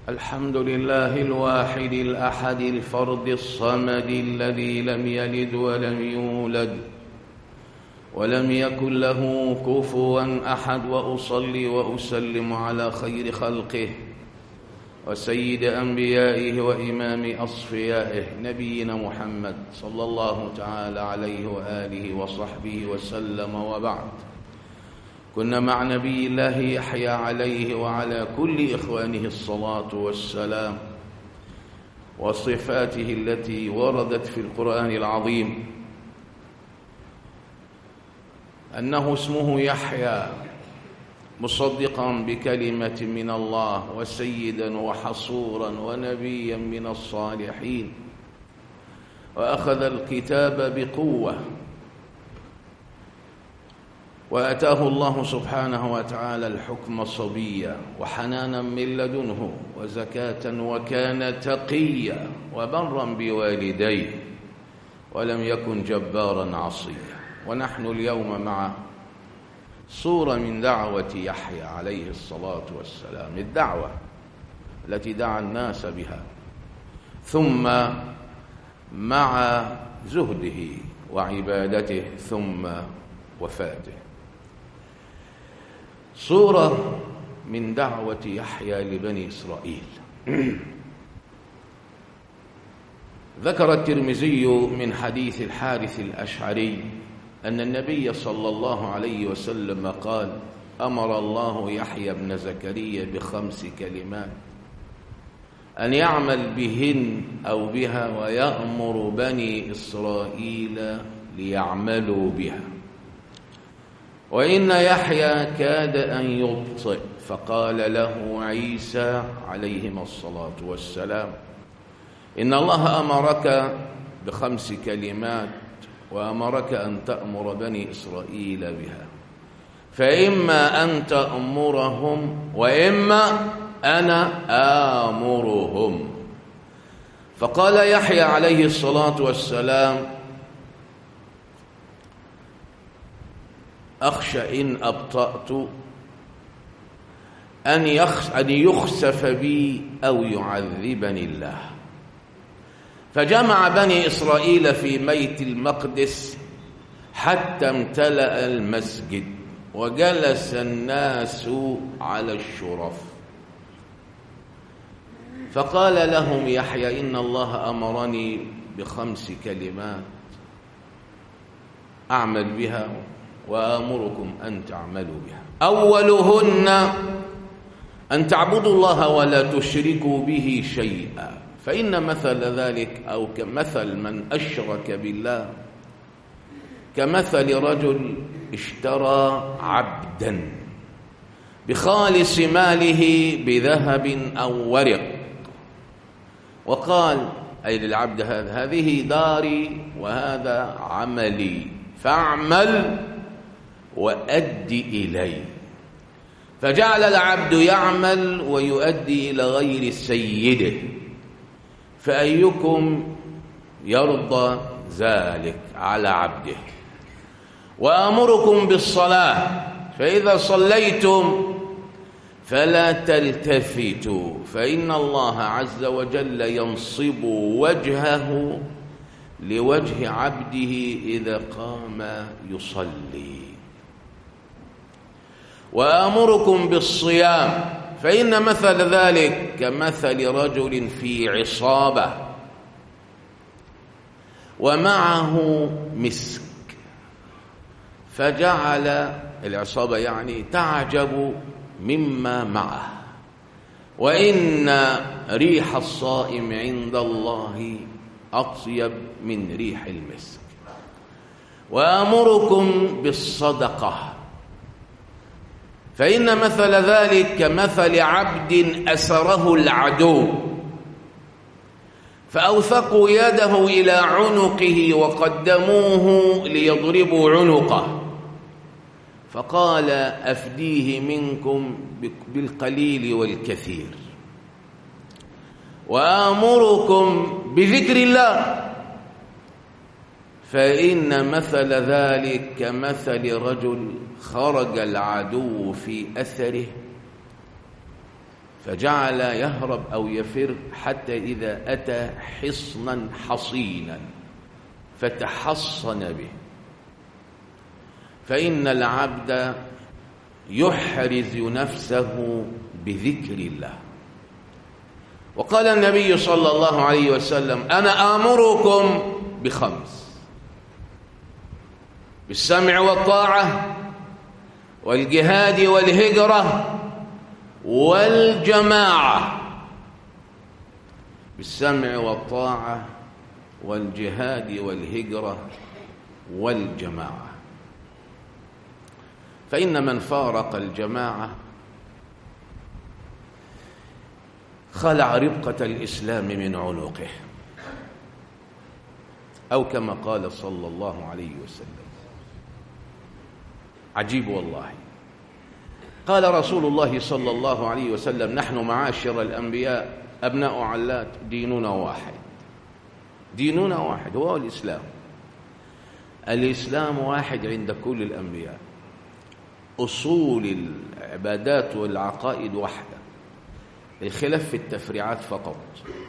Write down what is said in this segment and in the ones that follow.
الحمد لله الواحد الأحد الفرد الصمد الذي لم يلد ولم يولد ولم يكن له كفوا أحد وأصلي وأسلم على خير خلقه وسيد أنبيائه وإمام أصفيائه نبينا محمد صلى الله تعالى عليه وآله وصحبه وسلم وبعد كنا مع نبي الله يحيى عليه وعلى كل إخوانه الصلاة والسلام وصفاته التي وردت في القرآن العظيم أنه اسمه يحيى مصدقا بكلمة من الله وسيدا وحصورا ونبيا من الصالحين وأخذ الكتاب بقوة واتاه الله سبحانه وتعالى الحكم صبيا وحنانا من لدنه وزكاه وكان تقيا وبرا بوالديه ولم يكن جبارا عصيا ونحن اليوم مع صوره من دعوه يحيى عليه الصلاه والسلام الدعوه التي دعا الناس بها ثم مع زهده وعبادته ثم وفاته صورة من دعوة يحيى لبني إسرائيل ذكر الترمذي من حديث الحارث الأشعري أن النبي صلى الله عليه وسلم قال أمر الله يحيى بن زكريا بخمس كلمات أن يعمل بهن أو بها ويأمر بني إسرائيل ليعملوا بها وإن يحيى كاد أن يبطئ فقال له عيسى عليهما الصلاة والسلام إن الله أمرك بخمس كلمات وأمرك أن تأمر بني إسرائيل بها فإما أن تأمرهم وإما أنا آمرهم فقال يحيى عليه الصلاة والسلام أخشى إن أبطأت أن أن يخسف بي أو يعذبني الله فجمع بني إسرائيل في بيت المقدس حتى امتلأ المسجد وجلس الناس على الشرف فقال لهم يحيى إن الله أمرني بخمس كلمات أعمل بها وآمركم أن تعملوا بها أولهن أن تعبدوا الله ولا تشركوا به شيئا فإن مثل ذلك أو كمثل من أشرك بالله كمثل رجل اشترى عبدا بخالص ماله بذهب أو ورق وقال أي للعبد هذا هذه داري وهذا عملي فاعمل وأدي إلي فجعل العبد يعمل ويؤدي إلى غير سيده فأيكم يرضى ذلك على عبده وآمركم بالصلاة فإذا صليتم فلا تلتفتوا فإن الله عز وجل ينصب وجهه لوجه عبده إذا قام يصلي وآمركم بالصيام فإن مثل ذلك كمثل رجل في عصابة ومعه مسك فجعل العصابة يعني تعجب مما معه وإن ريح الصائم عند الله أطيب من ريح المسك وآمركم بالصدقة فإن مثل ذلك كمثل عبد أسره العدو فأوثقوا يده إلى عنقه وقدموه ليضربوا عنقه فقال أفديه منكم بالقليل والكثير وآمركم بذكر الله فإن مثل ذلك كمثل رجل خرج العدو في أثره فجعل يهرب أو يفر حتى إذا أتى حصنا حصينا فتحصن به فإن العبد يحرز نفسه بذكر الله وقال النبي صلى الله عليه وسلم أنا آمركم بخمس بالسمع والطاعة والجهاد والهجرة والجماعة بالسمع والطاعة والجهاد والهجرة والجماعة فإن من فارق الجماعة خلع ربقة الإسلام من عنقه أو كما قال صلى الله عليه وسلم عجيب والله قال رسول الله صلى الله عليه وسلم نحن معاشر الأنبياء أبناء علات ديننا واحد ديننا واحد هو الإسلام الإسلام واحد عند كل الأنبياء أصول العبادات والعقائد واحدة الخلاف في التفريعات فقط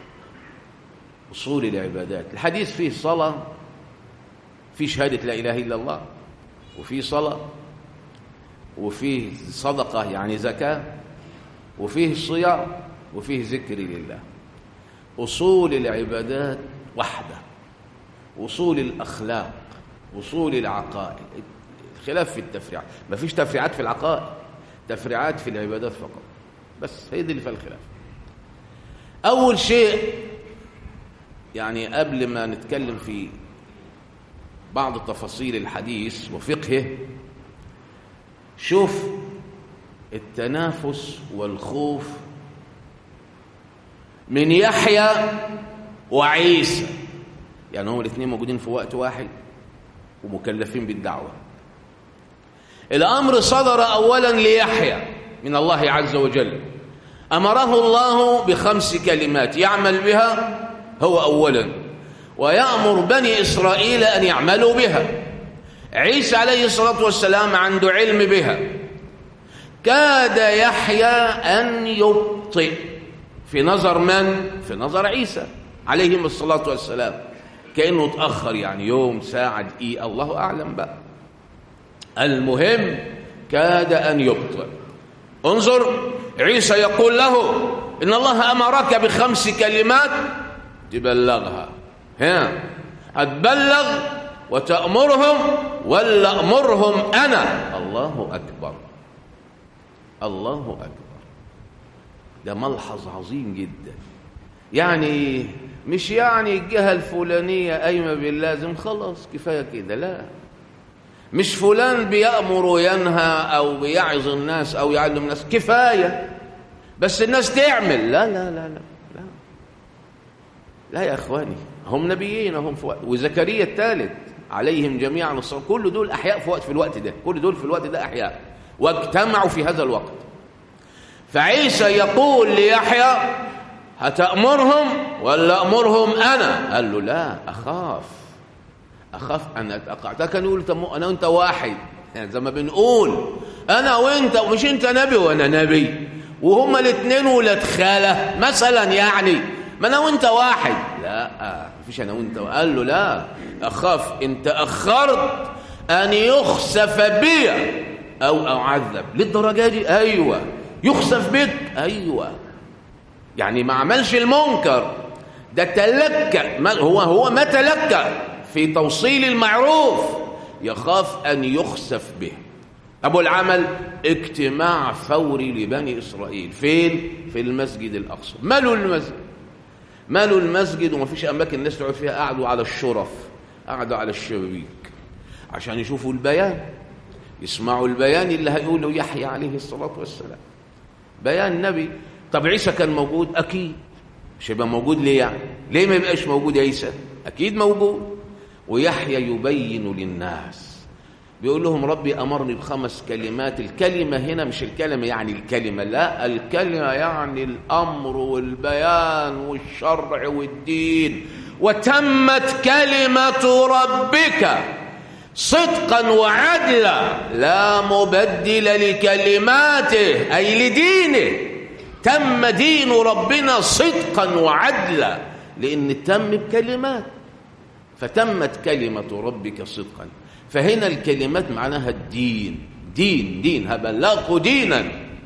أصول العبادات الحديث فيه صلاة في شهادة لا إله إلا الله وفيه صلاة وفيه صدقة يعني زكاة وفيه صيام وفيه ذكر لله أصول العبادات واحدة أصول الأخلاق أصول العقائد خلاف في التفريعات ما فيش تفريعات في العقائد تفريعات في العبادات فقط بس هي دي اللي فيها الخلاف أول شيء يعني قبل ما نتكلم في بعض تفاصيل الحديث وفقهه شوف التنافس والخوف من يحيى وعيسى يعني هم الاثنين موجودين في وقت واحد ومكلفين بالدعوة الأمر صدر أولا ليحيى من الله عز وجل أمره الله بخمس كلمات يعمل بها هو أولا ويأمر بني إسرائيل أن يعملوا بها عيسى عليه الصلاة والسلام عنده علم بها كاد يحيى أن يبطئ في نظر من؟ في نظر عيسى عليهم الصلاة والسلام كأنه تأخر يعني يوم ساعة دقيقة الله أعلم بقى المهم كاد أن يبطئ انظر عيسى يقول له إن الله أمرك بخمس كلمات تبلغها ها هتبلغ وتأمرهم ولا أمرهم أنا الله أكبر الله أكبر ده ملحظ عظيم جدا يعني مش يعني الجهة الفلانية قايمة باللازم خلاص كفاية كده لا مش فلان بيأمر وينهى أو بيعظ الناس أو يعلم الناس كفاية بس الناس تعمل لا لا لا لا لا, لا يا إخواني هم نبيين هم في وقت وزكريا الثالث عليهم جميعا الصلاة كل دول أحياء في وقت في الوقت ده كل دول في الوقت ده أحياء واجتمعوا في هذا الوقت فعيسى يقول ليحيى هتأمرهم ولا أمرهم أنا قال له لا أخاف أخاف أن أتقع ده كان يقول أنا وأنت واحد يعني زي ما بنقول أنا وأنت ومش أنت نبي وأنا نبي وهما الاثنين ولاد خالة مثلا يعني ما أنا وأنت واحد لا مفيش أنا وأنت قال له لا أخاف إن تأخرت أن يخسف بي أو أعذب للدرجة دي أيوة يخسف بك أيوة يعني ما عملش المنكر ده تلكى هو هو ما تلكى في توصيل المعروف يخاف أن يخسف به أبو العمل اجتماع فوري لبني إسرائيل فين؟ في المسجد الأقصى مالوا المسجد مالوا المسجد وما فيش أماكن الناس تقعد فيها قعدوا على الشرف قعدوا على الشبابيك عشان يشوفوا البيان يسمعوا البيان اللي هيقوله يحيى عليه الصلاة والسلام بيان نبي طب عيسى كان موجود أكيد مش هيبقى موجود ليه يعني ليه ما يبقاش موجود عيسى أكيد موجود ويحيى يبين للناس بيقول لهم ربي أمرني بخمس كلمات الكلمة هنا مش الكلمة يعني الكلمة لا الكلمة يعني الأمر والبيان والشرع والدين وتمت كلمة ربك صدقا وعدلا لا مبدل لكلماته أي لدينه تم دين ربنا صدقا وعدلا لأن تم بكلمات فتمت كلمة ربك صدقا فهنا الكلمات معناها الدين دين دين هبلغوا دينا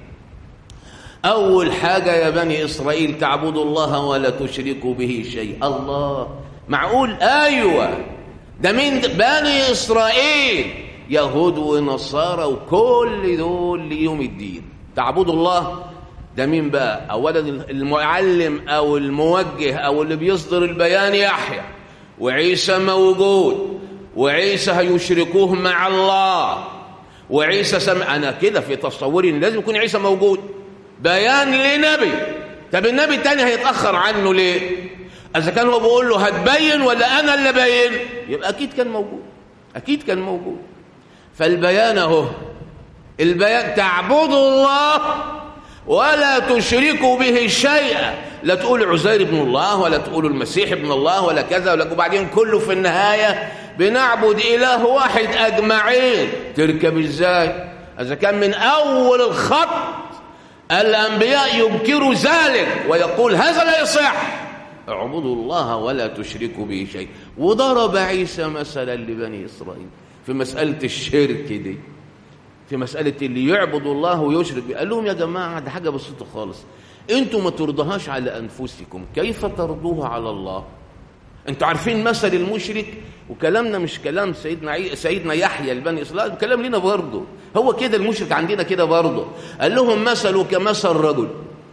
أول حاجة يا بني إسرائيل تعبدوا الله ولا تشركوا به شيء الله معقول أيوة ده من بني إسرائيل يهود ونصارى وكل دول ليوم الدين تعبدوا الله ده مين بقى أولا المعلم أو الموجه أو اللي بيصدر البيان يحيى وعيسى موجود وعيسى هيشركوه مع الله وعيسى سمع أنا كده في تصوري لازم يكون عيسى موجود بيان لنبي طب النبي التاني هيتأخر عنه ليه إذا كان هو بيقول له هتبين ولا أنا اللي بين يبقى أكيد كان موجود أكيد كان موجود فالبيان أهو البيان تعبدوا الله ولا تشركوا به شيئا لا تقول عزير ابن الله ولا تقول المسيح ابن الله ولا كذا ولا وبعدين كله في النهاية بنعبد إله واحد أجمعين تركب إزاي إذا كان من أول الخط الأنبياء ينكروا ذلك ويقول هذا لا يصح اعبدوا الله ولا تشركوا به شيء وضرب عيسى مثلا لبني إسرائيل في مسألة الشرك دي في مسألة اللي يعبد الله ويشرك به قال لهم يا جماعة ده حاجة بسيطة خالص انتوا ما ترضوهاش على أنفسكم كيف ترضوها على الله انتوا عارفين مثل المشرك وكلامنا مش كلام سيدنا عي... سيدنا يحيى البني اسرائيل كلام لنا برضه هو كده المشرك عندنا كده برضه قال لهم مثله كمثل رجل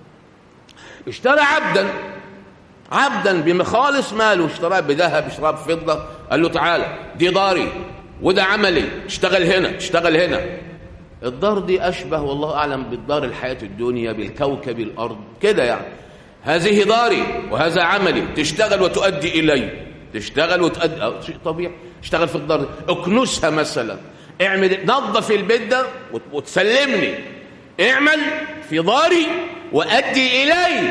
اشترى عبدا عبدا بمخالص ماله اشتراه بذهب اشتراه بفضه قال له تعالى دي داري وده عملي اشتغل هنا اشتغل هنا الدار دي اشبه والله اعلم بالدار الحياه الدنيا بالكوكب الارض كده يعني هذه داري وهذا عملي تشتغل وتؤدي إلي تشتغل وتؤدي أه شيء طبيعي اشتغل في الدار اكنسها مثلا اعمل نظف البيت ده وتسلمني اعمل في داري وأدي إلي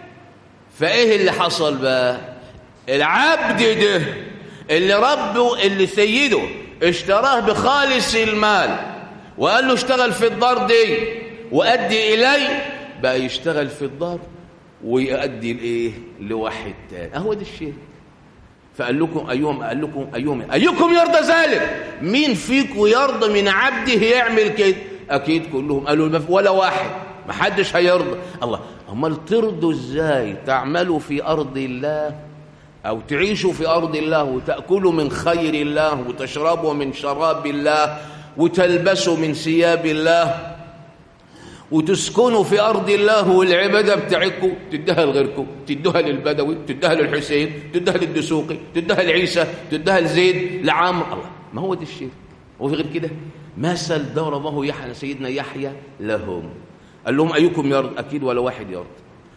فإيه اللي حصل بقى العبد ده اللي ربه اللي سيده اشتراه بخالص المال وقال له اشتغل في الدار دي وأدي إلي بقى يشتغل في الدار ويؤدي لايه لواحد تاني اهو ده الشرك فقال لكم ايهم قال لكم ايهم ايكم يرضى ذلك مين فيكم يرضى من عبده يعمل كده اكيد كلهم قالوا ولا واحد ما حدش هيرضى الله امال ترضوا ازاي تعملوا في ارض الله او تعيشوا في ارض الله وتاكلوا من خير الله وتشربوا من شراب الله وتلبسوا من ثياب الله وتسكنوا في أرض الله والعبادة بتاعتكم تديها لغيركم تدوها للبدوي تديها للحسين تديها للدسوقي تديها لعيسى تديها لزيد لعمر الله ما هو ده الشرك هو في غير كده مثل ضربه يحيى سيدنا يحيى لهم قال لهم أيكم يرضى أكيد ولا واحد يرضى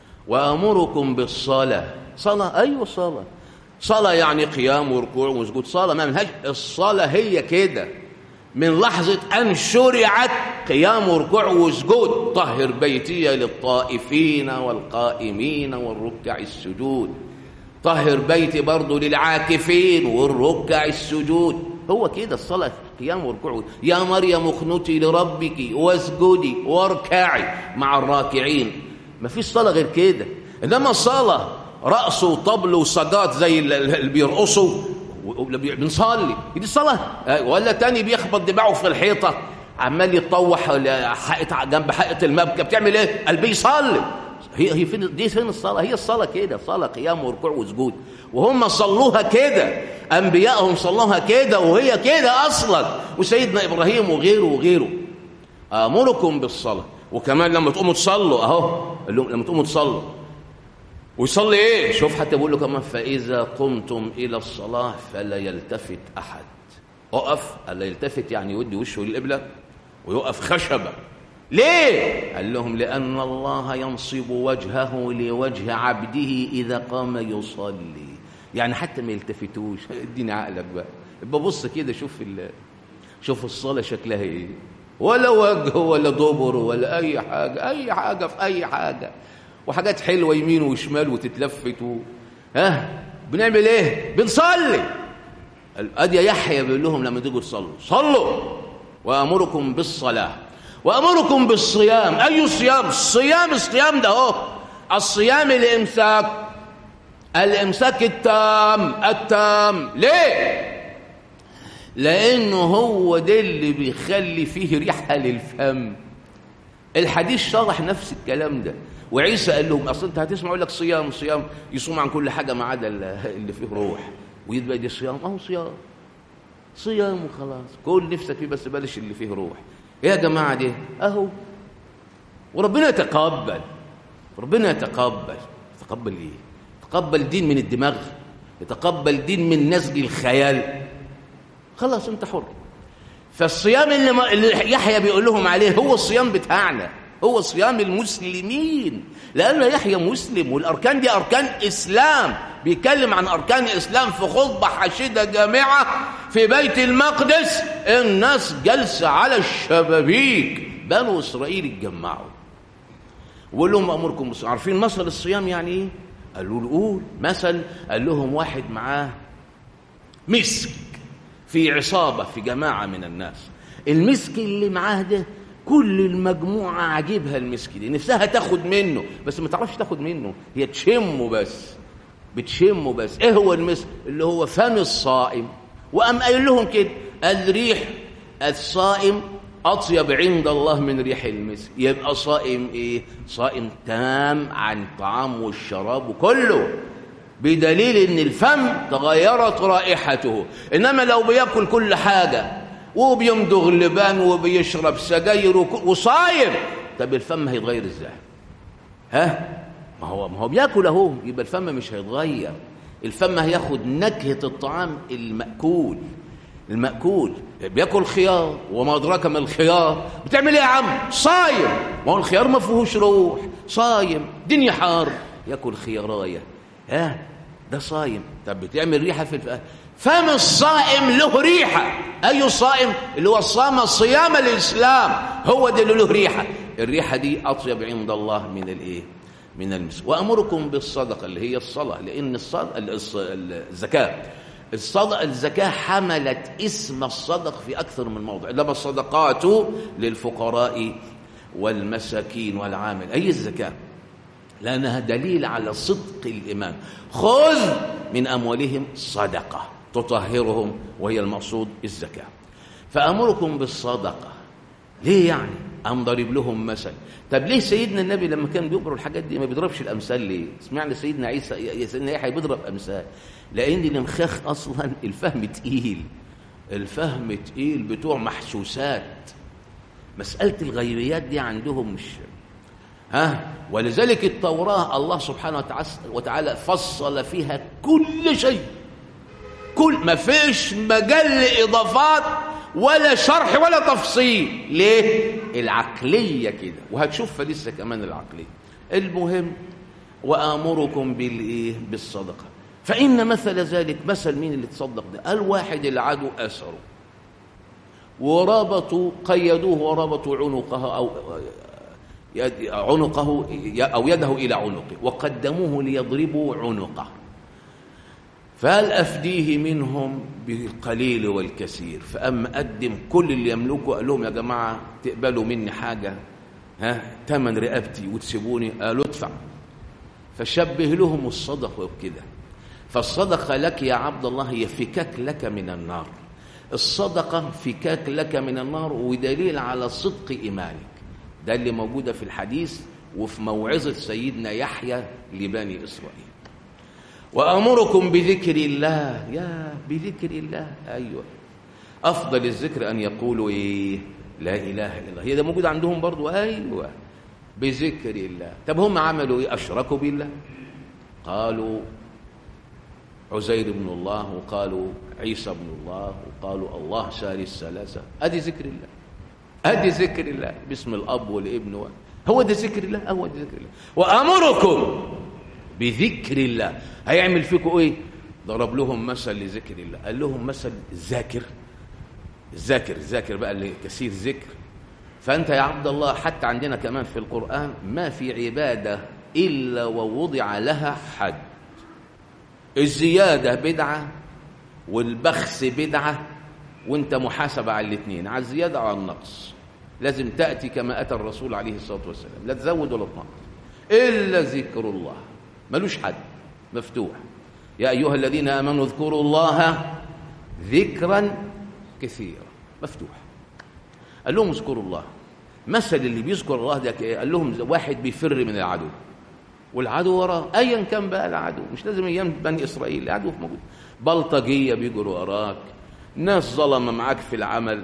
وأمركم بالصلاة صلاة أيوة صلاة صلاة يعني قيام وركوع وسجود صلاة ما منهاش الصلاة هي كده من لحظة أن شرعت قيام وركوع وسجود طهر بيتي للطائفين والقائمين والركع السجود طهر بيتي برضه للعاكفين والركع السجود هو كده الصلاة قيام وركوع يا مريم اخنتي لربك واسجدي واركعي مع الراكعين ما فيش صلاة غير كده إنما الصلاة رقص وطبل وصجات زي اللي بيرقصوا بنصلي دي الصلاة ولا تاني بيخبط دماغه في الحيطة عمال يتطوح حائط جنب حائط المبكى بتعمل ايه؟ قال بيصلي هي هي فين دي فين الصلاة؟ هي الصلاة كده صلاة قيام وركوع وسجود وهم صلوها كده أنبيائهم صلوها كده وهي كده أصلا وسيدنا إبراهيم وغيره وغيره آمركم بالصلاة وكمان لما تقوموا تصلوا أهو لما تقوموا تصلوا ويصلي ايه شوف حتى بيقول له كمان فاذا قمتم الى الصلاه فلا يلتفت احد اقف الا يلتفت يعني يودي وشه للقبله ويقف خشبه ليه قال لهم لان الله ينصب وجهه لوجه عبده اذا قام يصلي يعني حتى ما يلتفتوش اديني عقلك بقى يبقى بص كده شوف شوف الصلاه شكلها ايه ولا وجه ولا دبر ولا اي حاجه اي حاجه في اي حاجه وحاجات حلوه يمين وشمال وتتلفت و... ها بنعمل ايه بنصلي ادي يحيى بيقول لهم لما تيجوا تصلوا صلوا وامركم بالصلاه وأمركم بالصيام أي صيام الصيام الصيام ده هو الصيام الإمساك الإمساك التام التام ليه لأنه هو ده اللي بيخلي فيه ريحة للفم الحديث شرح نفس الكلام ده وعيسى قال لهم اصل انت هتسمع يقول لك صيام صيام يصوم عن كل حاجه ما عدا اللي فيه روح ويبقى دي صيام اهو صيام صيام وخلاص كل نفسك فيه بس بلاش اللي فيه روح ايه يا جماعه دي اهو وربنا يتقبل ربنا يتقبل يتقبل ايه يتقبل دين من الدماغ يتقبل دين من نسج الخيال خلاص انت حر فالصيام اللي, ما اللي يحيى بيقول لهم عليه هو الصيام بتاعنا هو صيام المسلمين لأن يحيى مسلم والأركان دي أركان إسلام بيتكلم عن أركان الإسلام في خطبة حشدة جامعة في بيت المقدس الناس جالسة على الشبابيك بنو إسرائيل اتجمعوا وقال لهم أمركم بالصيام عارفين مثل الصيام يعني إيه؟ قالوا له قول مثل قال لهم واحد معاه مسك في عصابة في جماعة من الناس المسك اللي معاه ده كل المجموعة عاجبها المسك دي نفسها تاخد منه بس ما تعرفش تاخد منه هي تشمه بس بتشمه بس ايه هو المسك اللي هو فم الصائم وقام قايل لهم كده الريح الصائم أطيب عند الله من ريح المسك يبقى صائم إيه؟ صائم تام عن الطعام والشراب وكله بدليل ان الفم تغيرت رائحته انما لو بياكل كل حاجه وبيمضغ لبان وبيشرب سجاير وصايم طب الفم هيتغير ازاي ها ما هو ما هو بياكل اهو يبقى الفم مش هيتغير الفم هياخد نكهه الطعام الماكول المأكول بياكل خيار وما أدراك ما الخيار بتعمل ايه يا عم صايم ما هو الخيار ما فيهوش روح صايم دنيا حار ياكل خيارايه ها ده صايم طب بتعمل ريحه في الف... فم الصائم له ريحه اي صائم اللي هو صام صيام الاسلام هو ده اللي له ريحه الريحه دي اطيب عند الله من الايه من المسك وامركم بالصدقه اللي هي الصلاه لان الصدقه الزكاه الصدقه الزكاه حملت اسم الصدق في اكثر من موضع انما الصدقات للفقراء والمساكين والعامل اي الزكاه لأنها دليل على صدق الإيمان خذ من أموالهم صدقة تطهرهم وهي المقصود الزكاة فأمركم بالصدقة ليه يعني أم ضرب لهم مثل طب ليه سيدنا النبي لما كان بيقرأ الحاجات دي ما بيضربش الأمثال ليه سمعنا سيدنا عيسى يا سيدنا يحيى بيضرب أمثال لأن المخاخ أصلا الفهم تقيل الفهم تقيل بتوع محسوسات مسألة الغيبيات دي عندهم مش ها ولذلك التوراة الله سبحانه وتعالى فصل فيها كل شيء كل ما فيش مجال لإضافات ولا شرح ولا تفصيل ليه العقلية كده وهتشوفها لسه كمان العقلية المهم وآمركم بالإيه بالصدقة فإن مثل ذلك مثل مين اللي تصدق ده الواحد العدو أسره وربطوا قيدوه وربطوا عنقه أو عنقه أو يده إلى عنقه وقدموه ليضربوا عنقه فهل أفديه منهم بالقليل والكثير فأما قدم كل اللي يملكه قال لهم يا جماعة تقبلوا مني حاجة ها تمن رقبتي وتسيبوني قالوا ادفع فشبه لهم الصدقة وبكده فالصدقة لك يا عبد الله هي فكاك لك من النار الصدقة فكاك لك من النار ودليل على صدق إيمانك ده اللي موجودة في الحديث وفي موعظة سيدنا يحيى لبني إسرائيل وأمركم بذكر الله يا بذكر الله أيوة أفضل الذكر أن يقولوا إيه لا إله إلا الله هي ده موجود عندهم برضو أيوة بذكر الله طب هم عملوا إيه أشركوا بالله قالوا عزير بن الله وقالوا عيسى بن الله وقالوا الله ثالث ثلاثة أدي ذكر الله أدي ذكر الله باسم الأب والابن و... هو ده ذكر الله هو ده ذكر الله وأمركم بذكر الله هيعمل فيكم إيه ضرب لهم مثل لذكر الله قال لهم مثل الذاكر الذاكر الذاكر بقى اللي كثير ذكر فأنت يا عبد الله حتى عندنا كمان في القرآن ما في عبادة إلا ووضع لها حد الزيادة بدعة والبخس بدعة وانت محاسب على الاثنين على الزيادة وعلى النقص لازم تأتي كما أتى الرسول عليه الصلاة والسلام لا تزود ولا تنقص إلا ذكر الله ملوش حد مفتوح يا أيها الذين آمنوا اذكروا الله ذكرا كثيرا مفتوح قال لهم اذكروا الله مثل اللي بيذكر الله ده ايه قال لهم واحد بيفر من العدو والعدو وراه ايا كان بقى العدو مش لازم ايام بني اسرائيل العدو موجود بلطجيه بيجروا وراك ناس ظلمه معاك في العمل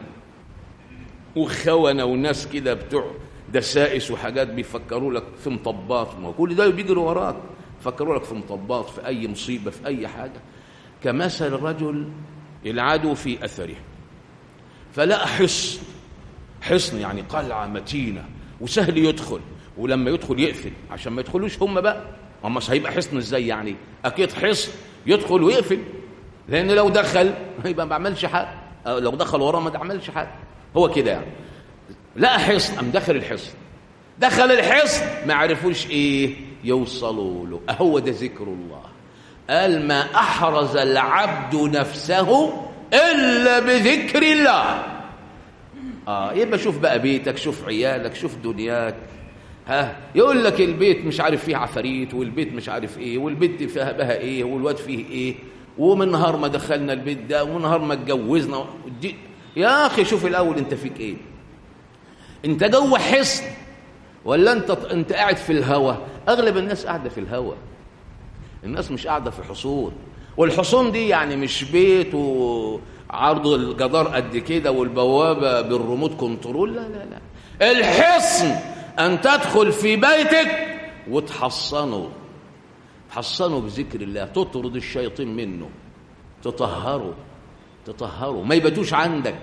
وخونه وناس كده بتوع دسائس وحاجات بيفكروا لك في مطبات ما كل ده بيجروا وراك يفكروا لك في مطبات في اي مصيبه في اي حاجه كمثل الرجل العدو في اثره فلقى حصن حصن يعني قلعه متينه وسهل يدخل ولما يدخل يقفل عشان ما يدخلوش هم بقى هم هيبقى حصن ازاي يعني اكيد حصن يدخل ويقفل لان لو دخل يبقى ما عملش حاجه لو دخل وراه ما عملش حاجه هو كده يعني لقى حصن قام دخل الحصن دخل الحصن ما عرفوش ايه يوصلوا له اهو ده ذكر الله قال ما احرز العبد نفسه الا بذكر الله اه يبقى شوف بقى بيتك شوف عيالك شوف دنياك ها يقول لك البيت مش عارف فيه عفاريت والبيت مش عارف ايه والبيت فيها بها ايه والواد فيه ايه ومن نهار ما دخلنا البيت ده ومن نهار ما اتجوزنا يا اخي شوف الاول انت فيك ايه انت جوه حصن ولا انت انت قاعد في الهوا اغلب الناس قاعده في الهوا الناس مش قاعده في حصون والحصون دي يعني مش بيت وعرض الجدار قد كده والبوابه بالريموت كنترول لا لا لا الحصن ان تدخل في بيتك وتحصنه تحصنه بذكر الله تطرد الشياطين منه تطهره تطهره ما يباتوش عندك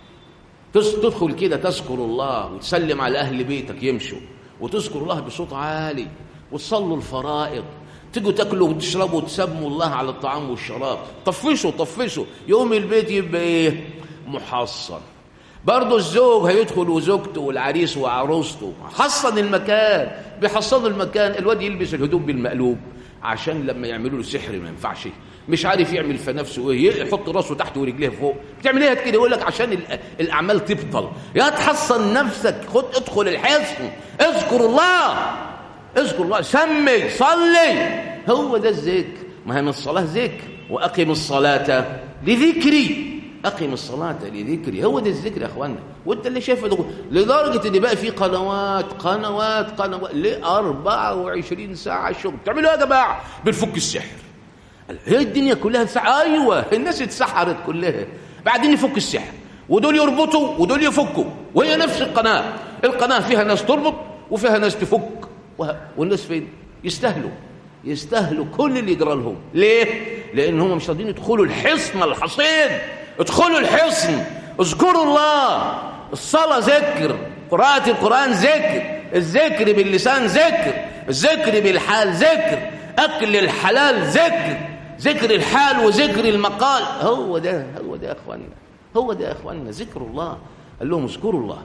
تدخل كده تذكر الله وتسلم على أهل بيتك يمشوا وتذكر الله بصوت عالي وتصلوا الفرائض تيجوا تاكلوا وتشربوا وتسموا الله على الطعام والشراب طفشوا طفشوا يوم البيت يبقى ايه محصن برضه الزوج هيدخل وزوجته والعريس وعروسته حصن المكان بيحصنوا المكان الواد يلبس الهدوم بالمقلوب عشان لما يعملوا له سحر ما ينفعش مش عارف يعمل في نفسه ايه يحط راسه تحت ورجليه فوق بتعمل ايه كده يقول لك عشان الاعمال تبطل يا تحصن نفسك خد ادخل الحصن اذكر الله اذكر الله سمي صلي هو ده الذكر ما هي من الصلاه ذكر واقم الصلاه لذكري اقم الصلاه لذكري هو ده الذكر يا اخوانا وانت اللي شايف ده لدرجه ان بقى في قنوات قنوات قنوات ل 24 ساعه شغل بتعملوا ايه يا جماعه بنفك السحر هي الدنيا كلها سحر ايوه الناس اتسحرت كلها بعدين يفك السحر ودول يربطوا ودول يفكوا وهي نفس القناه القناه فيها ناس تربط وفيها ناس تفك والناس فين يستاهلوا يستاهلوا كل اللي يجرى لهم ليه لان هم مش راضيين يدخلوا الحصن الحصين ادخلوا الحصن اذكروا الله الصلاه ذكر قراءه القران ذكر الذكر باللسان ذكر الذكر بالحال ذكر اكل الحلال ذكر ذكر الحال وذكر المقال هو ده هو ده يا اخواننا هو ده يا اخواننا ذكر الله قال لهم اذكروا الله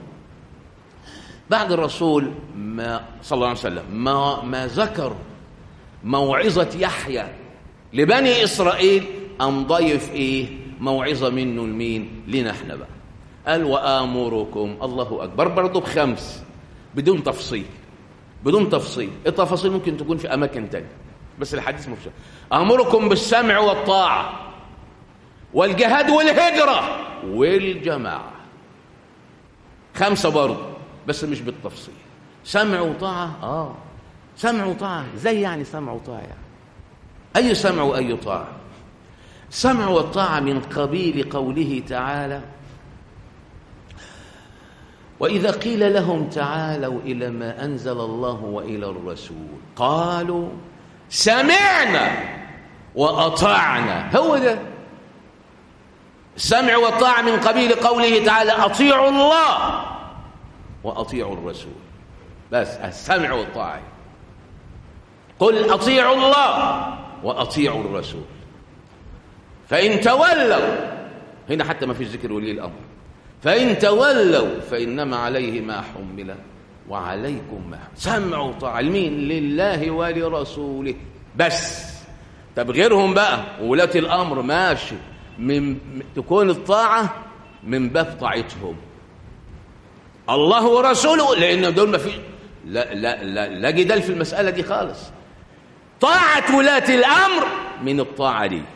بعد الرسول ما صلى الله عليه وسلم ما ما ذكر موعظة يحيى لبني إسرائيل أم ضيف إيه موعظة منه لمين لنا احنا بقى قال وآمركم الله أكبر برضه بخمس بدون تفصيل بدون تفصيل التفاصيل ممكن تكون في أماكن تانية بس الحديث مفشل أمركم بالسمع والطاعة والجهاد والهجرة والجماعة خمسة برضه بس مش بالتفصيل سمع وطاعة آه سمع وطاعة زي يعني سمع وطاعة يعني أي سمع وأي طاعة سمع والطاعة من قبيل قوله تعالى وإذا قيل لهم تعالوا إلى ما أنزل الله وإلى الرسول قالوا سمعنا وأطعنا هو ده السمع والطاعة من قبيل قوله تعالى أطيعوا الله وأطيعوا الرسول بس السمع والطاعة قل أطيعوا الله وأطيعوا الرسول فإن تولوا هنا حتى ما فيش ذكر ولي الأمر فإن تولوا فإنما عليه ما حمل وعليكم ما سمعوا طاعة لمين لله ولرسوله بس طب غيرهم بقى ولاة الأمر ماشي من تكون الطاعة من باب طاعتهم الله ورسوله لان دول ما في لا لا لا, لا جدال في المساله دي خالص طاعه ولاه الامر من الطاعه دي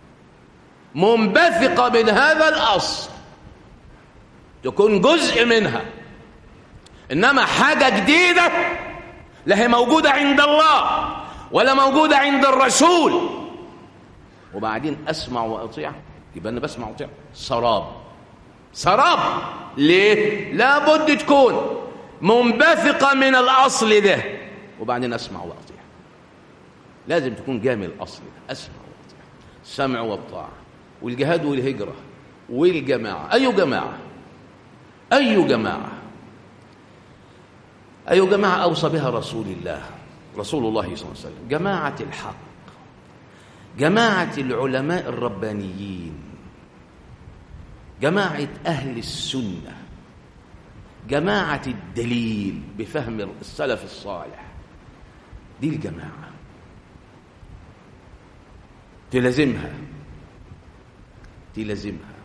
منبثقه من هذا الاصل تكون جزء منها انما حاجه جديده لا هي موجوده عند الله ولا موجوده عند الرسول وبعدين اسمع واطيع يبقى انا بسمع واطيع سراب سراب ليه لابد تكون منبثقه من الاصل ده وبعدين اسمع واطيع لازم تكون جامع الاصل ده اسمع واطيع السمع والطاعه والجهاد والهجره والجماعه اي جماعه اي جماعه اي جماعه اوصى بها رسول الله رسول الله صلى الله عليه وسلم جماعه الحق جماعه العلماء الربانيين جماعه اهل السنه جماعه الدليل بفهم السلف الصالح دي الجماعه تلازمها تلازمها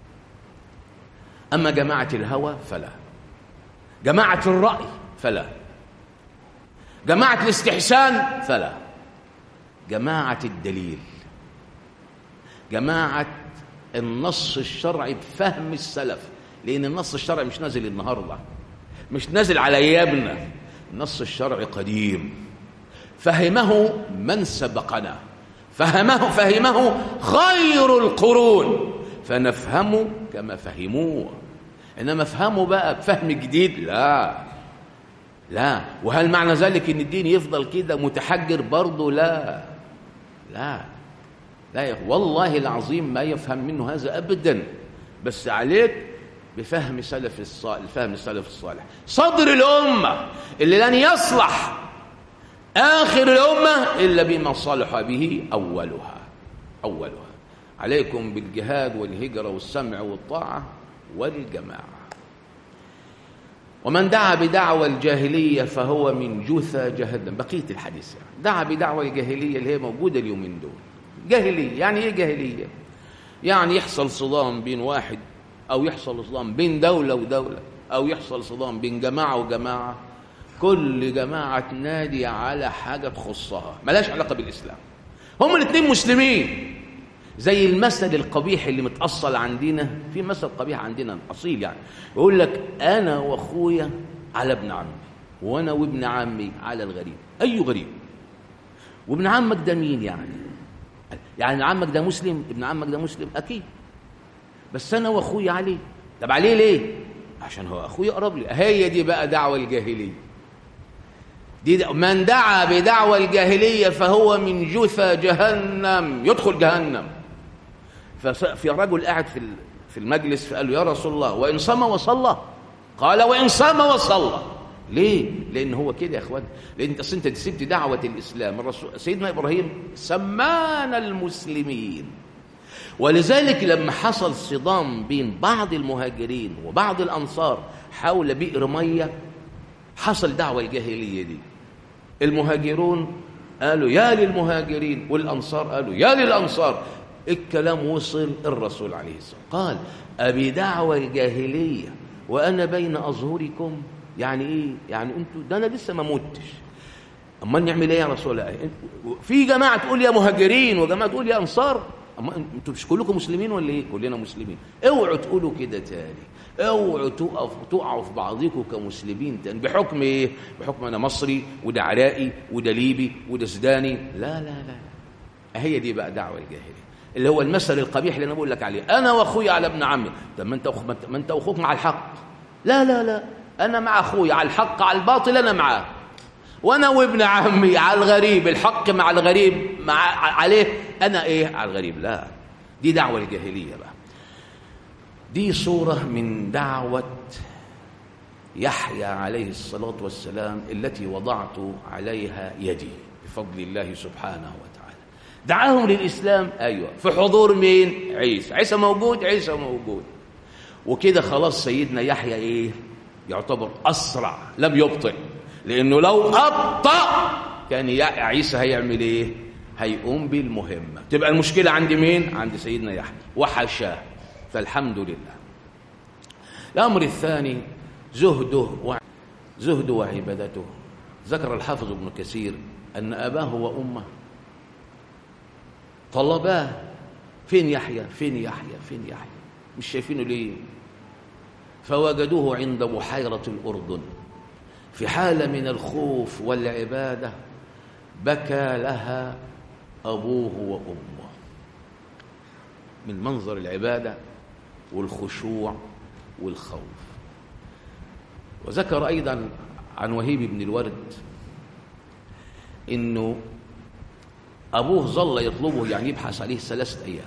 اما جماعه الهوى فلا جماعه الراي فلا جماعه الاستحسان فلا جماعه الدليل جماعه النص الشرعي بفهم السلف لان النص الشرعي مش نازل النهارده مش نازل على ايامنا النص الشرعي قديم فهمه من سبقنا فهمه فهمه خير القرون فنفهمه كما فهموه انما افهمه بقى بفهم جديد لا لا وهل معنى ذلك ان الدين يفضل كده متحجر برضه لا لا لا يا والله العظيم ما يفهم منه هذا ابدا بس عليك بفهم سلف الصالح فهم السلف الصالح صدر الامه اللي لن يصلح اخر الامه الا بما صلح به اولها اولها عليكم بالجهاد والهجره والسمع والطاعه والجماعه ومن دعا بدعوى الجاهليه فهو من جثى جهنم بقيه الحديث يعني دعا بدعوى الجاهليه اللي هي موجوده اليومين دول جاهليه يعني ايه جاهليه يعني يحصل صدام بين واحد او يحصل صدام بين دوله ودوله او يحصل صدام بين جماعه وجماعه كل جماعه تنادي على حاجه تخصها ملاش علاقه بالاسلام هم الاثنين مسلمين زي المثل القبيح اللي متأصل عندنا في مثل قبيح عندنا أصيل يعني يقول لك أنا وأخويا على ابن عمي وأنا وابن عمي على الغريب أي غريب وابن عمك ده مين يعني يعني عمك ده مسلم ابن عمك ده مسلم أكيد بس أنا وأخويا عليه طب عليه ليه عشان هو أخويا أقرب لي هي دي بقى دعوة الجاهلية دي من دعا بدعوى الجاهلية فهو من جثى جهنم يدخل جهنم ففي رجل قاعد في في المجلس فقال له يا رسول الله وإن صام وصلى قال وإن صام وصلى ليه؟ لأن هو كده يا إخوان لأن أصل أنت سبت دعوة الإسلام الرسول سيدنا إبراهيم سمانا المسلمين ولذلك لما حصل صدام بين بعض المهاجرين وبعض الأنصار حول بئر مية حصل دعوة الجاهلية دي المهاجرون قالوا يا للمهاجرين والأنصار قالوا يا للأنصار الكلام وصل الرسول عليه الصلاة قال أبي دعوة الجاهلية وأنا بين أظهركم يعني إيه يعني أنتوا ده أنا لسه ما متش أمال نعمل إيه يا رسول الله في جماعة تقول يا مهاجرين وجماعة تقول يا أنصار أما أنتوا مش كلكم مسلمين ولا إيه كلنا مسلمين اوعوا تقولوا كده تاني اوعوا تقف تقعوا في بعضكم كمسلمين تاني بحكم ايه بحكم انا مصري وده عراقي وده ليبي وده سوداني لا لا لا هي دي بقى دعوه الجاهليه اللي هو المثل القبيح اللي انا بقول لك عليه انا واخويا على ابن عمي طب ما انت أخ... ما انت واخوك مع الحق لا لا لا انا مع اخويا على الحق على الباطل انا معاه وانا وابن عمي على الغريب الحق مع الغريب مع عليه انا ايه على الغريب لا دي دعوه الجاهليه بقى دي صوره من دعوه يحيى عليه الصلاه والسلام التي وضعت عليها يدي بفضل الله سبحانه وتعالى دعاهم للإسلام أيوة في حضور مين عيسى عيسى موجود عيسى موجود وكده خلاص سيدنا يحيى إيه يعتبر أسرع لم يبطئ لأنه لو أبطأ كان عيسى هيعمل إيه هيقوم بالمهمة تبقى المشكلة عند مين عند سيدنا يحيى وحشاه فالحمد لله الأمر الثاني زهده و... زهده وعبادته ذكر الحافظ ابن كثير أن أباه وأمه طلباه فين يحيى فين يحيى فين يحيى مش شايفينه ليه فوجدوه عند بحيرة الأردن في حالة من الخوف والعبادة بكى لها أبوه وأمه من منظر العبادة والخشوع والخوف وذكر أيضا عن وهيب بن الورد إنه أبوه ظل يطلبه يعني يبحث عليه ثلاثة أيام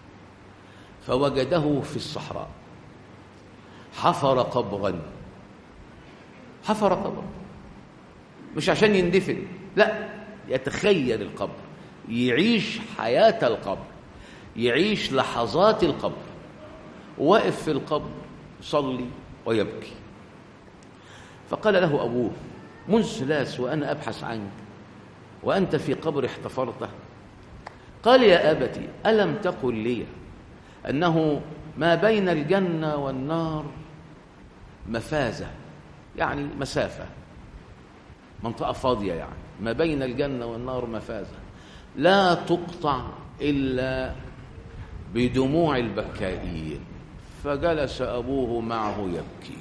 فوجده في الصحراء حفر قبرا حفر قبرا مش عشان يندفن لا يتخيل القبر يعيش حياة القبر يعيش لحظات القبر واقف في القبر يصلي ويبكي فقال له أبوه منذ ثلاث وأنا أبحث عنك وأنت في قبر احتفرته قال يا أبتي ألم تقل لي أنه ما بين الجنة والنار مفازة يعني مسافة منطقة فاضية يعني ما بين الجنة والنار مفازة لا تقطع إلا بدموع البكائين فجلس أبوه معه يبكي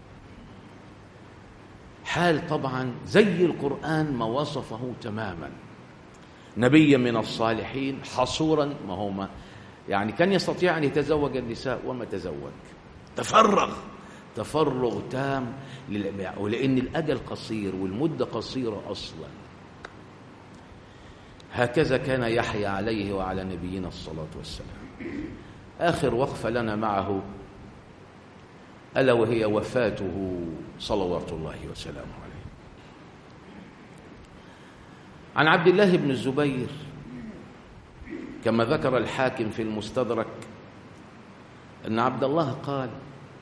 حال طبعا زي القرآن ما وصفه تماما نبيا من الصالحين حصورا ما هو ما يعني كان يستطيع أن يتزوج النساء وما تزوج تفرغ تفرغ تام ولأن الأجل قصير والمدة قصيرة أصلا هكذا كان يحيى عليه وعلى نبينا الصلاة والسلام آخر وقفة لنا معه ألا وهي وفاته صلوات الله وسلامه عليه عن عبد الله بن الزبير كما ذكر الحاكم في المستدرك أن عبد الله قال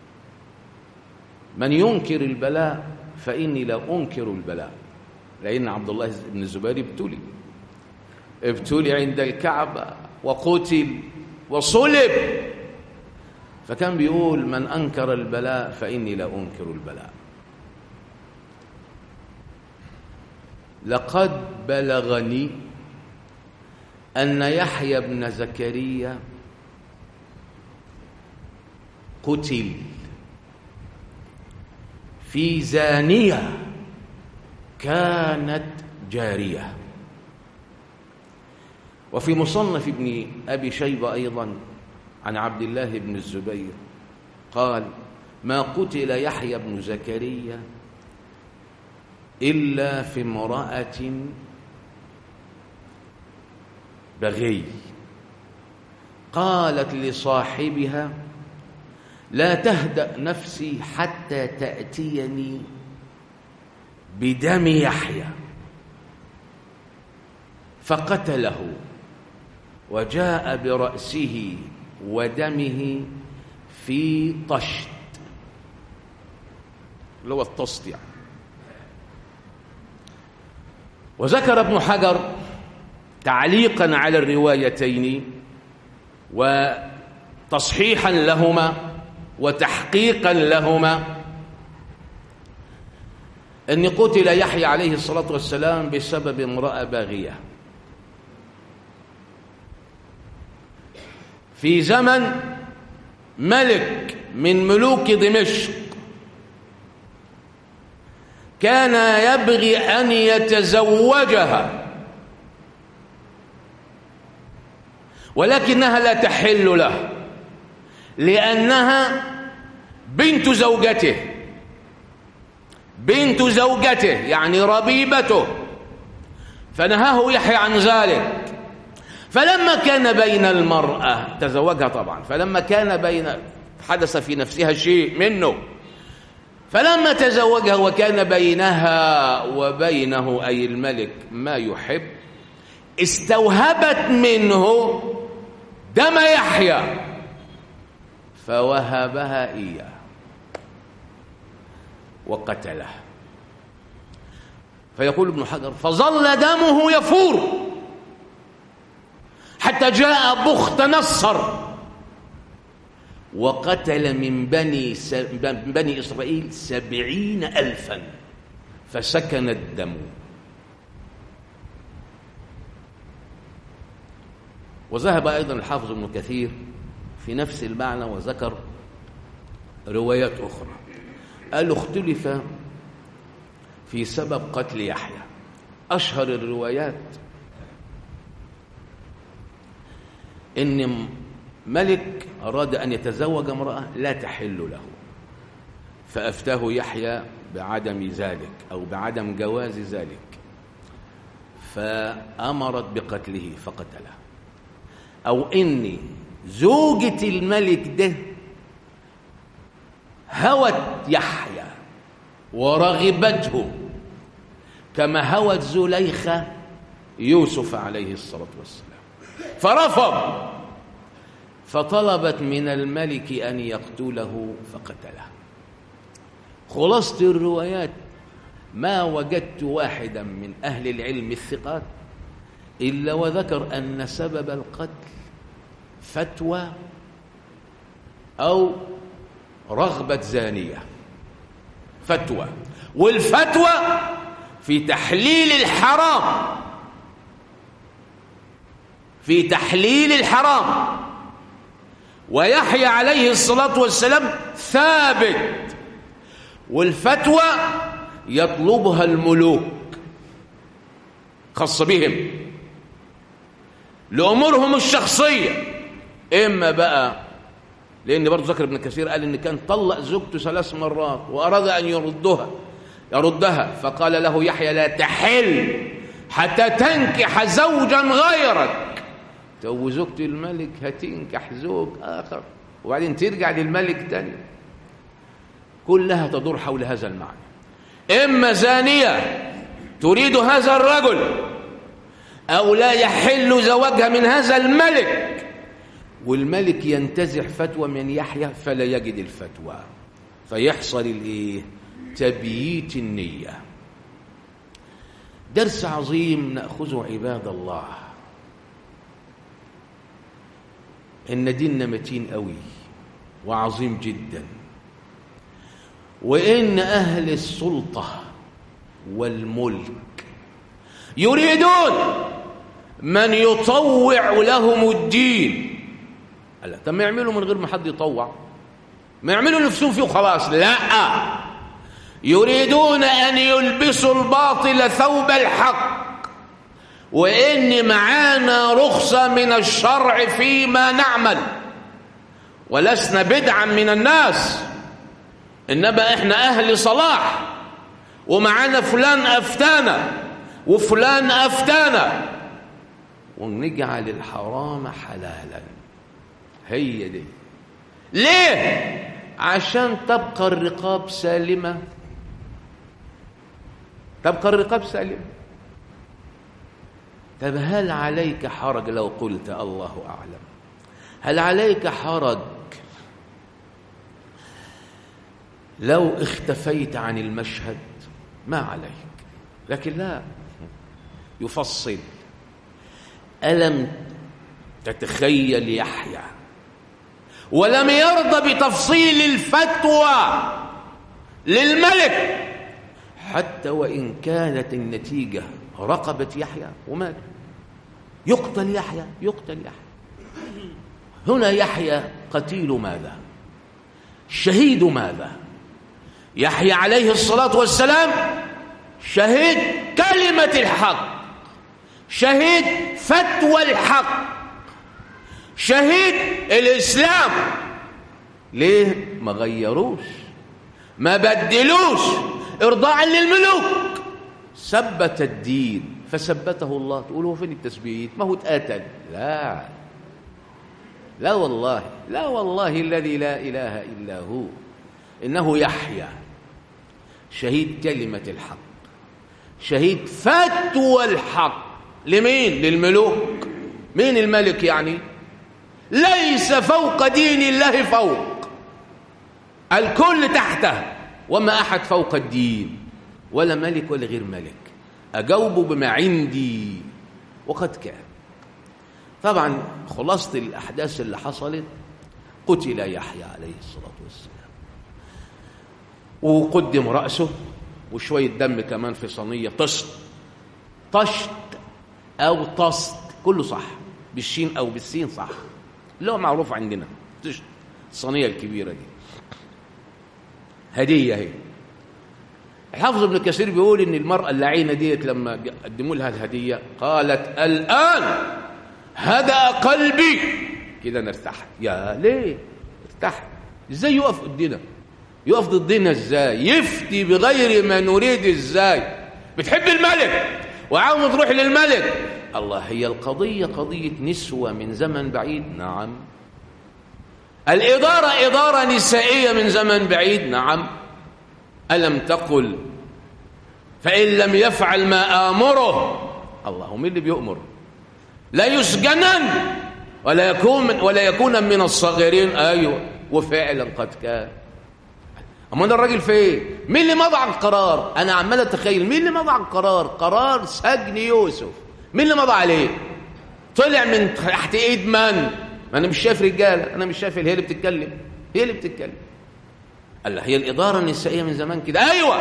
من ينكر البلاء فإني لا أنكر البلاء لأن عبد الله بن الزبير ابتلي ابتلي عند الكعبة وقتل وصلب فكان بيقول من أنكر البلاء فإني لا أنكر البلاء لقد بلغني أن يحيى بن زكريا قتل في زانية كانت جارية وفي مصنف ابن أبي شيبة أيضا عن عبد الله بن الزبير قال ما قتل يحيى بن زكريا إلا في امرأة بغي قالت لصاحبها لا تهدأ نفسي حتى تأتيني بدم يحيى فقتله وجاء برأسه ودمه في طشت اللي هو الطشت يعني وذكر ابن حجر تعليقا على الروايتين وتصحيحا لهما وتحقيقا لهما أن قتل يحيى عليه الصلاة والسلام بسبب امرأة باغية في زمن ملك من ملوك دمشق كان يبغي أن يتزوجها ولكنها لا تحل له لأنها بنت زوجته بنت زوجته يعني ربيبته فنهاه يحيى عن ذلك فلما كان بين المرأة تزوجها طبعا فلما كان بين حدث في نفسها شيء منه فلما تزوجها وكان بينها وبينه أي الملك ما يحب استوهبت منه دم يحيى فوهبها إياه وقتله فيقول ابن حجر فظل دمه يفور حتى جاء بخت نصر وقتل من بني, س... من بني إسرائيل سبعين ألفا فسكن الدم وذهب أيضا الحافظ ابن كثير في نفس المعنى وذكر روايات أخرى قال اختلف في سبب قتل يحيى أشهر الروايات إن ملك أراد أن يتزوج امرأة لا تحل له فأفتاه يحيى بعدم ذلك أو بعدم جواز ذلك فأمرت بقتله فقتله أو إن زوجة الملك ده هوت يحيى ورغبته كما هوت زليخة يوسف عليه الصلاة والسلام فرفض فطلبت من الملك أن يقتله فقتله خلاصة الروايات ما وجدت واحدا من أهل العلم الثقات إلا وذكر أن سبب القتل فتوى أو رغبة زانية فتوى والفتوى في تحليل الحرام في تحليل الحرام ويحيى عليه الصلاة والسلام ثابت والفتوى يطلبها الملوك خاصة بهم لأمورهم الشخصية إما بقى لأن برضه ذكر ابن كثير قال إن كان طلق زوجته ثلاث مرات وأراد أن يردها يردها فقال له يحيى لا تحل حتى تنكح زوجا غيرك تو زوجة الملك هتنكح زوج آخر وبعدين ترجع للملك تاني كلها تدور حول هذا المعنى إما زانية تريد هذا الرجل أو لا يحل زواجها من هذا الملك والملك ينتزع فتوى من يحيى فلا يجد الفتوى فيحصل الايه تبييت النيه درس عظيم ناخذه عباد الله ان ديننا متين قوي وعظيم جدا وان اهل السلطه والملك يريدون من يطوع لهم الدين لا طب ما يعملوا من غير ما حد يطوع ما يعملوا نفسهم فيه وخلاص لا يريدون ان يلبسوا الباطل ثوب الحق وان معانا رخصه من الشرع فيما نعمل ولسنا بدعا من الناس انما احنا اهل صلاح ومعانا فلان افتانا وفلان افتانا ونجعل الحرام حلالا هي دي ليه عشان تبقى الرقاب سالمة تبقى الرقاب سالمة طب هل عليك حرج لو قلت الله أعلم هل عليك حرج لو اختفيت عن المشهد ما عليك لكن لا يفصل ألم تتخيل يحيى ولم يرضى بتفصيل الفتوى للملك حتى وإن كانت النتيجة رقبة يحيى ومات يقتل يحيى يقتل يحيى هنا يحيى قتيل ماذا شهيد ماذا يحيى عليه الصلاة والسلام شهيد كلمة الحق شهيد فتوى الحق شهيد الإسلام ليه ما غيروش ما بدلوش إرضاعا للملوك ثبت الدين فثبته الله تقول هو فين التثبيت ما هو اتقتل لا لا والله لا والله الذي لا إله إلا هو إنه يحيى شهيد كلمة الحق شهيد فتوى الحق لمين للملوك مين الملك يعني ليس فوق دين الله فوق الكل تحته وما أحد فوق الدين ولا ملك ولا غير ملك أجاوب بما عندي وقد كان طبعا خلاصة الأحداث اللي حصلت قتل يحيى عليه الصلاة والسلام وقدم رأسه وشوية دم كمان في صينية طشت طشت أو طست كله صح بالشين أو بالسين صح اللي هو معروف عندنا طشت الصينية الكبيرة دي هدية هي الحافظ ابن كثير بيقول ان المرأة اللعينة ديت لما قدموا لها الهدية قالت الآن هدأ قلبي كده انا ارتحت يا ليه ارتحت ازاي يقف قدنا يقف ضدنا ازاي يفتي بغير ما نريد ازاي بتحب الملك وعاوز تروح للملك الله هي القضية قضية نسوة من زمن بعيد نعم الإدارة إدارة نسائية من زمن بعيد نعم ألم تقل فإن لم يفعل ما آمره الله مين اللي بيؤمر لا يسجنن ولا يكون من ولا يكون من الصاغرين ايوه وفعلا قد كان اما ده الراجل فين مين اللي مضى على القرار انا عمال اتخيل مين اللي مضى على القرار قرار سجن يوسف مين اللي مضى عليه طلع من تحت ايد من ما انا مش شايف رجاله انا مش شايف هي اللي بتتكلم هي اللي بتتكلم قال هي الاداره النسائيه من زمان كده ايوه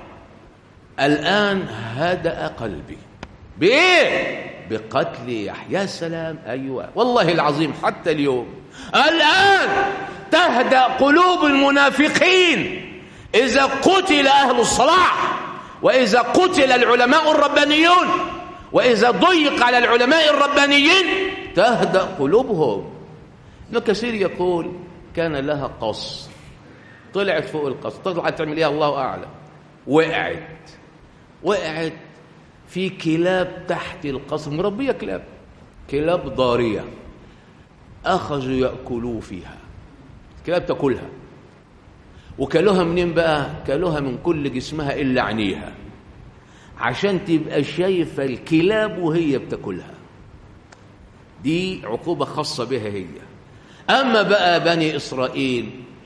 الان هدأ قلبي بايه بقتل يحيى سلام أيوة والله العظيم حتى اليوم الآن تهدأ قلوب المنافقين إذا قتل أهل الصلاح وإذا قتل العلماء الربانيون وإذا ضيق على العلماء الربانيين تهدأ قلوبهم ابن كثير يقول كان لها قصر طلعت فوق القصر طلعت تعمل ايه الله أعلم وقعت وقعت في كلاب تحت القصر مربية كلاب كلاب ضارية أخذوا يأكلوا فيها كلاب تاكلها وكلوها منين بقى كلوها من كل جسمها إلا عينيها عشان تبقى شايفة الكلاب وهي بتاكلها دي عقوبة خاصة بها هي أما بقى بني إسرائيل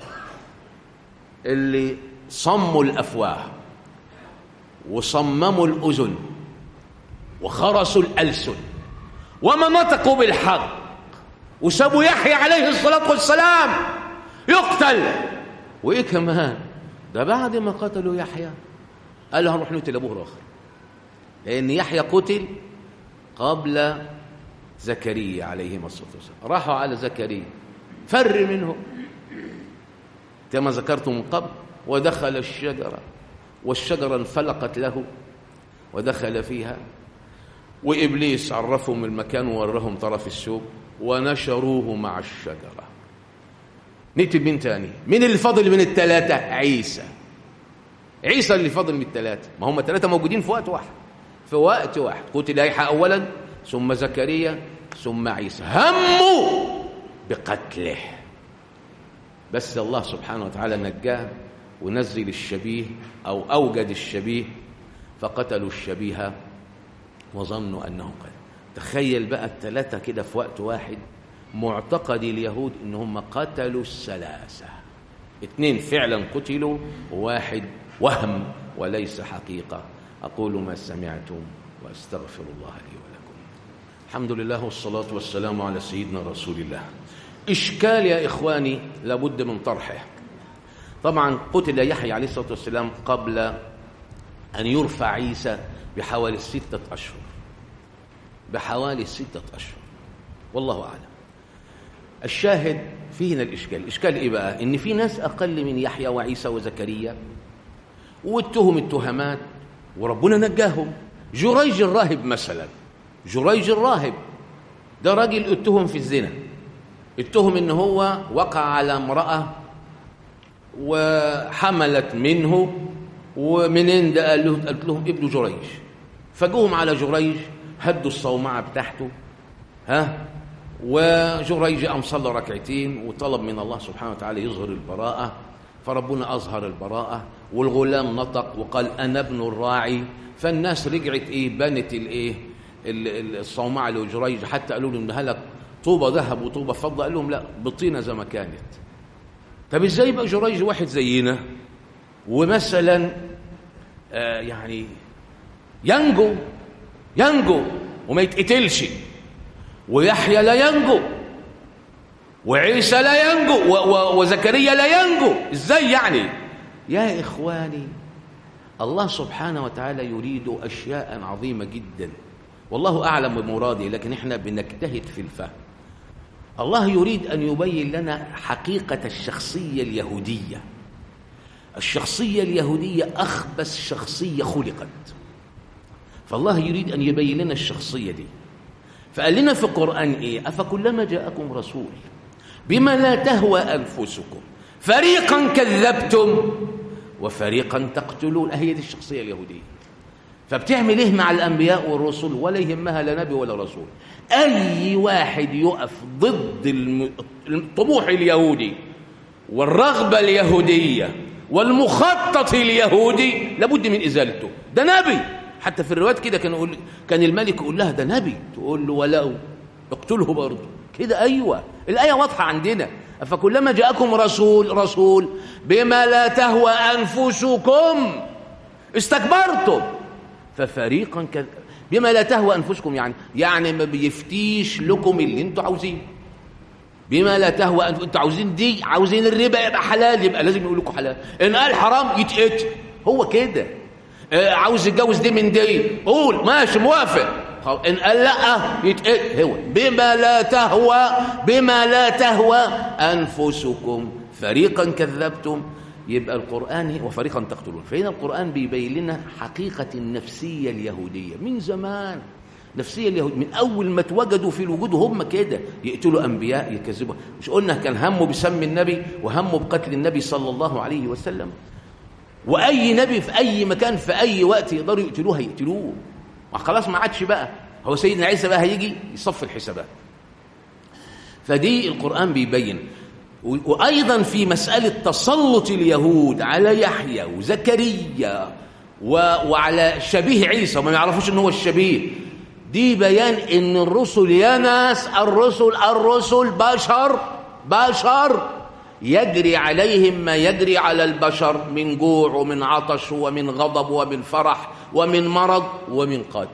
اللي صموا الأفواه وصمموا الأذن وخرسوا الألسن وما نطقوا بالحق وسابوا يحيى عليه الصلاة والسلام يقتل وإيه كمان ده بعد ما قتلوا يحيى قالوا هنروح نقتل أبوه الآخر لأن يحيى قتل قبل زكريا عليه الصلاة والسلام راحوا على زكريا فر منه كما ذكرت من قبل ودخل الشجرة والشجرة انفلقت له ودخل فيها وإبليس عرفهم المكان ووراهم طرف السوق ونشروه مع الشجرة نكتب مين تاني مين اللي فاضل من الثلاثة عيسى عيسى اللي فاضل من الثلاثة ما هم الثلاثة موجودين في وقت واحد في وقت واحد قتل يحيى أولا ثم زكريا ثم عيسى هموا بقتله بس الله سبحانه وتعالى نجاه ونزل الشبيه أو أوجد الشبيه فقتلوا الشبيه وظنوا أنه قتل تخيل بقى الثلاثة كده في وقت واحد معتقد اليهود ان هم قتلوا الثلاثة اثنين فعلا قتلوا وواحد وهم وليس حقيقة أقول ما سمعتم وأستغفر الله لي ولكم الحمد لله والصلاة والسلام على سيدنا رسول الله إشكال يا إخواني لابد من طرحه طبعا قتل يحيى عليه الصلاة والسلام قبل أن يرفع عيسى بحوالي ستة أشهر بحوالي ستة أشهر والله أعلم الشاهد في هنا الإشكال الإشكال إيه بقى إن في ناس أقل من يحيى وعيسى وزكريا واتهم التهمات وربنا نجاهم جريج الراهب مثلا جريج الراهب ده راجل اتهم في الزنا اتهم ان هو وقع على امرأة وحملت منه ومنين ده قال له قالت لهم ابن جريج فجوهم على جريج هدوا الصومعة بتاعته ها وجريج قام صلى ركعتين وطلب من الله سبحانه وتعالى يظهر البراءة فربنا أظهر البراءة والغلام نطق وقال أنا ابن الراعي فالناس رجعت إيه بنت الإيه الصومعة لجريج حتى قالوا له إن هلك طوبة ذهب وطوبة فضة قال لهم لا بطينة زي ما كانت طب إزاي بقى جريج واحد زينا ومثلا آه يعني ينجو ينجو وما يتقتلش ويحيى لا ينجو وعيسى لا ينجو و- و- وزكريا لا ينجو ازاي يعني يا اخواني الله سبحانه وتعالى يريد اشياء عظيمه جدا والله اعلم بمراده لكن احنا بنجتهد في الفهم الله يريد ان يبين لنا حقيقه الشخصيه اليهوديه الشخصيه اليهوديه اخبث شخصيه خلقت فالله يريد ان يبين لنا الشخصيه دي فقال لنا في القران ايه افكلما جاءكم رسول بما لا تهوى انفسكم فريقا كذبتم وفريقا تقتلون هي دي الشخصيه اليهوديه فبتعمل ايه مع الانبياء والرسل ولا يهمها لا نبي ولا رسول اي واحد يقف ضد الم- الطموح اليهودي والرغبه اليهوديه والمخطط اليهودي لابد من ازالته ده نبي حتى في الروايات كده كان يقول كان الملك يقول لها ده نبي تقول له ولو اقتله برضه كده ايوه الايه واضحه عندنا افكلما جاءكم رسول رسول بما لا تهوى انفسكم استكبرتم ففريقا كذ... بما لا تهوى انفسكم يعني يعني ما بيفتيش لكم اللي انتوا عاوزينه بما لا تهوى انتوا انتوا عاوزين دي عاوزين الربا يبقى حلال يبقى لازم يقول لكم حلال ان قال حرام يتقتل هو كده آه، عاوز يتجوز دي من دي قول ماشي موافق خلاص. ان قال لا يتقتل هو بما لا تهوى بما لا تهوى انفسكم فريقا كذبتم يبقى القرآن وفريقا تقتلون فهنا القرآن بيبين لنا حقيقة النفسية اليهودية من زمان نفسية اليهود من أول ما اتوجدوا في الوجود هم كده يقتلوا أنبياء يكذبوا مش قلنا كان همه بسم النبي وهمه بقتل النبي صلى الله عليه وسلم وأي نبي في أي مكان في أي وقت يقدروا يقتلوه هيقتلوه ما خلاص ما عادش بقى هو سيدنا عيسى بقى هيجي يصف الحسابات فدي القرآن بيبين و- وأيضا في مسألة تسلط اليهود على يحيى وزكريا و... وعلى شبيه عيسى وما يعرفوش ان هو الشبيه دي بيان ان الرسل يا ناس الرسل الرسل بشر بشر يجري عليهم ما يجري على البشر من جوع ومن عطش ومن غضب ومن فرح ومن مرض ومن قتل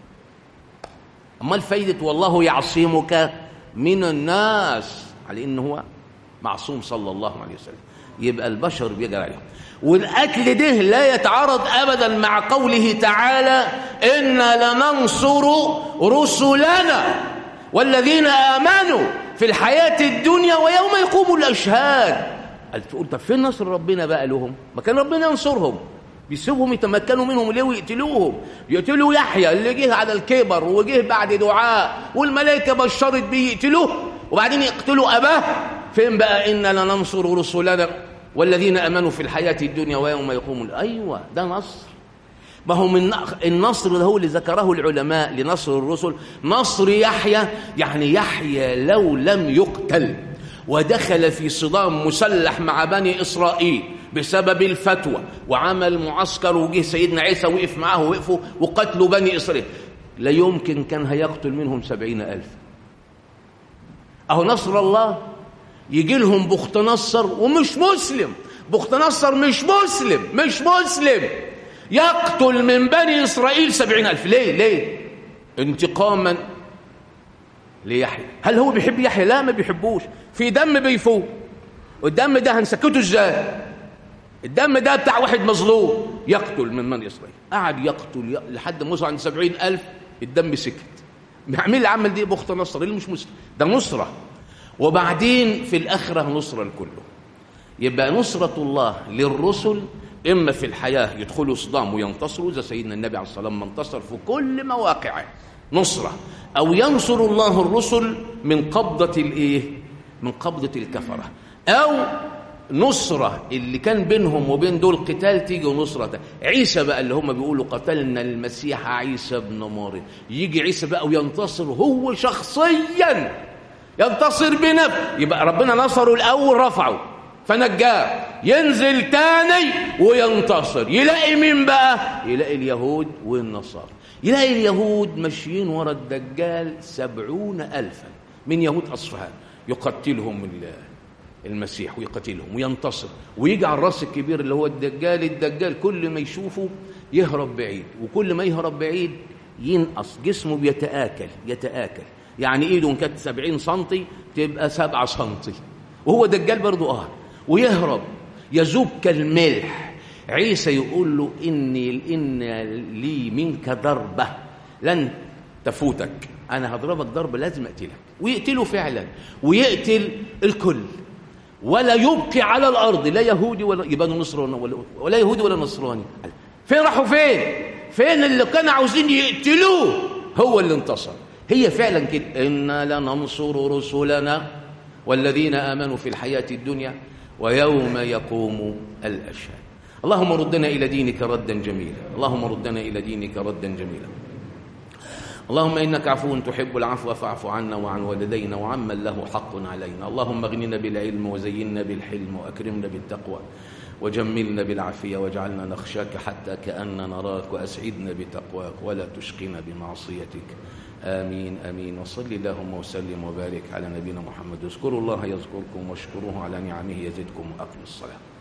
امال فايده والله يعصمك من الناس على انه هو معصوم صلى الله عليه وسلم يبقى البشر بيجري عليهم والاكل ده لا يتعارض ابدا مع قوله تعالى انا لننصر رسلنا والذين امنوا في الحياه الدنيا ويوم يقوم الاشهاد قال تقول طب فين نصر ربنا بقى لهم ما كان ربنا ينصرهم بيسيبهم يتمكنوا منهم ليه ويقتلوهم يقتلوا يحيى اللي جه على الكبر وجه بعد دعاء والملائكه بشرت بيه يقتلوه وبعدين يقتلوا اباه فين بقى انا لننصر رسلنا والذين امنوا في الحياه الدنيا ويوم يقوم ايوه ده نصر ما هو من النصر ده هو اللي ذكره العلماء لنصر الرسل نصر يحيى يعني يحيى لو لم يقتل ودخل في صدام مسلح مع بني إسرائيل بسبب الفتوى وعمل معسكر وجه سيدنا عيسى وقف معاه وقفوا وقتلوا بني إسرائيل لا يمكن كان هيقتل منهم سبعين ألف أهو نصر الله يجي لهم بخت نصر ومش مسلم بخت نصر مش مسلم مش مسلم يقتل من بني إسرائيل سبعين ألف ليه ليه انتقاما ليحيى هل هو بيحب يحيى لا ما بيحبوش في دم بيفوق والدم ده هنسكته ازاي الدم ده بتاع واحد مظلوم يقتل من بني إسرائيل قعد يقتل ي- لحد ما وصل عند سبعين ألف الدم سكت مين اللي عمل دي بخت نصر اللي مش مسلم ده نصرة وبعدين في الآخرة نصرة لكله يبقى نصرة الله للرسل إما في الحياة يدخلوا صدام وينتصروا زي سيدنا النبي عليه الصلاة والسلام انتصر في كل مواقعه نصرة أو ينصر الله الرسل من قبضة الإيه؟ من قبضة الكفرة أو نصرة اللي كان بينهم وبين دول قتال تيجي نصرة عيسى بقى اللي هم بيقولوا قتلنا المسيح عيسى ابن مريم يجي عيسى بقى وينتصر هو شخصيا ينتصر بنفسه يبقى ربنا نصره الأول رفعه فنجاه ينزل تاني وينتصر يلاقي مين بقى يلاقي اليهود والنصارى يلاقي اليهود ماشيين ورا الدجال سبعون ألفا من يهود أصفهان يقتلهم ال- المسيح ويقتلهم وينتصر ويجي على الراس الكبير اللي هو الدجال الدجال كل ما يشوفه يهرب بعيد وكل ما يهرب بعيد ينقص جسمه بيتآكل يتآكل يعني ايده إن كانت 70 سنتي تبقى 7 سنتي وهو دجال برضه اه ويهرب يذوب كالملح عيسى يقول له اني ان لي منك ضربه لن تفوتك انا هضربك ضرب لازم اقتلك ويقتله فعلا ويقتل الكل ولا يبقي على الارض لا يهودي ولا يبقى نصراني ولا, ولا يهودي ولا نصراني فين راحوا فين فين اللي كانوا عاوزين يقتلوه هو اللي انتصر هي فعلا كده انا لننصر رسلنا والذين امنوا في الحياه الدنيا ويوم يقوم الاشهاد اللهم ردنا الى دينك ردا جميلا اللهم ردنا الى دينك ردا جميلا اللهم انك عفو تحب العفو فاعف عنا وعن والدينا وعمن له حق علينا اللهم اغننا بالعلم وزينا بالحلم واكرمنا بالتقوى وجملنا بالعافيه واجعلنا نخشاك حتى كأننا نراك واسعدنا بتقواك ولا تشقنا بمعصيتك امين امين وصل اللهم وسلم وبارك على نبينا محمد اذكروا الله يذكركم واشكروه على نعمه يزدكم واقم الصلاه